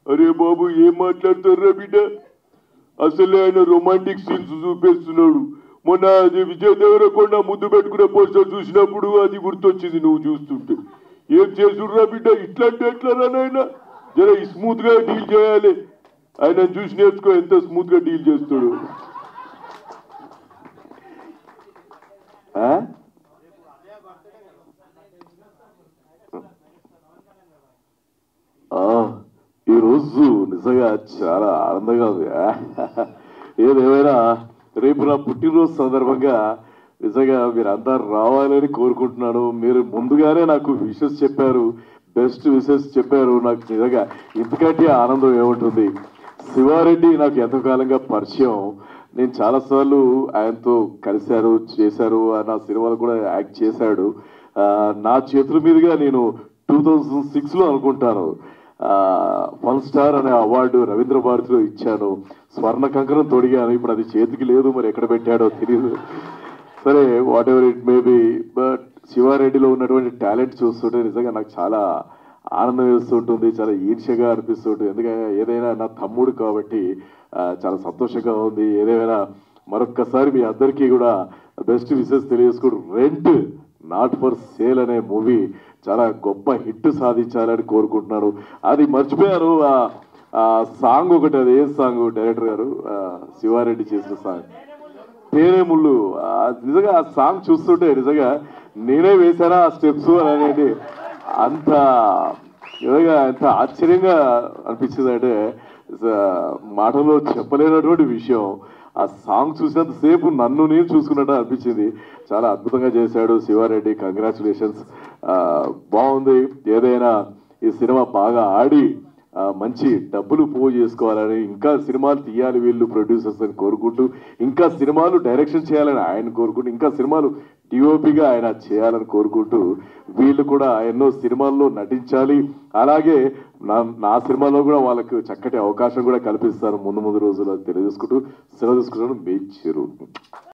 అరే బాబు ఏం మాట్లాడతారా బిడ్డ అసలే ఆయన రొమాంటిక్ సీన్స్ చూపేస్తున్నాడు మొన్న అది విజయ్ దేవరకొండ ముద్దు పెట్టుకునే పోస్టర్ చూసినప్పుడు అది గుర్తొచ్చింది నువ్వు చూస్తుంటే ఏం చేసుడురా బిడ్డ ఇట్లాంటి ఎట్లా నాయన జర స్మూత్ గా డీల్ చేయాలి ఆయన చూసి నేర్చుకో ఎంత స్మూత్ గా డీల్ చేస్తాడు ఆ? ఆ, ఈరోజు నిజంగా చాలా ఆనందంగా ఉంది ఏదేమైనా రేపు నా పుట్టినరోజు సందర్భంగా నిజంగా మీరు అంతా రావాలని కోరుకుంటున్నాను మీరు ముందుగానే నాకు విషెస్ చెప్పారు బెస్ట్ విషెస్ చెప్పారు నాకు నిజంగా ఇంతకంటే ఆనందం ఏముంటుంది శివారెడ్డి నాకు ఎంతకాలంగా పరిచయం నేను చాలాసార్లు ఆయనతో కలిశారు చేశారు ఆ నా సినిమాలు కూడా యాక్ట్ చేశాడు ఆ, నా చేతుల మీదుగా నేను టూ థౌజండ్ సిక్స్లో అనుకుంటాను వన్ స్టార్ అనే అవార్డు రవీంద్ర భారతిలో ఇచ్చాను స్వర్ణ కంకణం తొడిగాను ఇప్పుడు అది చేతికి లేదు మరి ఎక్కడ పెట్టాడో తెలియదు సరే whatever it may be but శివారెడ్డిలో ఉన్నటువంటి టాలెంట్ చూస్తుంటే నిజంగా నాకు చాలా ఆనందం వేస్తుంటుంది చాలా ఈర్ష్యగా అనిపిస్తుంటుంది ఎందుకంటే ఏదైనా నా తమ్ముడు కాబట్టి ఆ, చాలా సంతోషంగా ఉంది ఏదైనా మరొక్కసారి మీ అందరికీ కూడా బెస్ట్ విషెస్ తెలియజేసుకుంటూ రెంట్ నాట్ ఫర్ సేల్ అనే మూవీ చాలా గొప్ప హిట్ సాధించాలని కోరుకుంటున్నాను అది మర్చిపోయారు ఆ ఆ సాంగ్ ఒకటి అది ఏ సాంగ్ డైరెక్టర్ గారు ఆ, శివారెడ్డి చేసిన సాంగ్ తేనె ముళ్ళు ఆ, నిజంగా ఆ సాంగ్ చూస్తుంటే నిజంగా నేనే వేశానా ఆ స్టెప్స్ అని అనేది అంత నిజంగా ఎంత ఆశ్చర్యంగా అనిపించింది అంటే మాటలో చెప్పలేనటువంటి విషయం ఆ సాంగ్ చూసినంత సేపు నన్ను నేను చూసుకున్నట్టు అనిపించింది చాలా అద్భుతంగా చేశాడు శివారెడ్డి కంగ్రాచులేషన్స్ బాగుంది ఏదైనా ఈ సినిమా బాగా ఆడి ఆ, మంచి డబ్బులు పోగు చేసుకోవాలని ఇంకా సినిమాలు తీయాలి వీళ్ళు ప్రొడ్యూసర్స్ అని కోరుకుంటూ ఇంకా సినిమాలు డైరెక్షన్ చేయాలని ఆయన కోరుకుంటూ ఇంకా సినిమాలు డిఓపిగా ఆయన చేయాలని కోరుకుంటూ వీళ్ళు కూడా ఎన్నో సినిమాల్లో నటించాలి అలాగే నా నా సినిమాలో కూడా వాళ్ళకి చక్కటి అవకాశం కూడా కల్పిస్తారు ముందు ముందు రోజుల్లో తెలియజేసుకుంటూ సెలవు తీసుకుంటాను మీ చిరు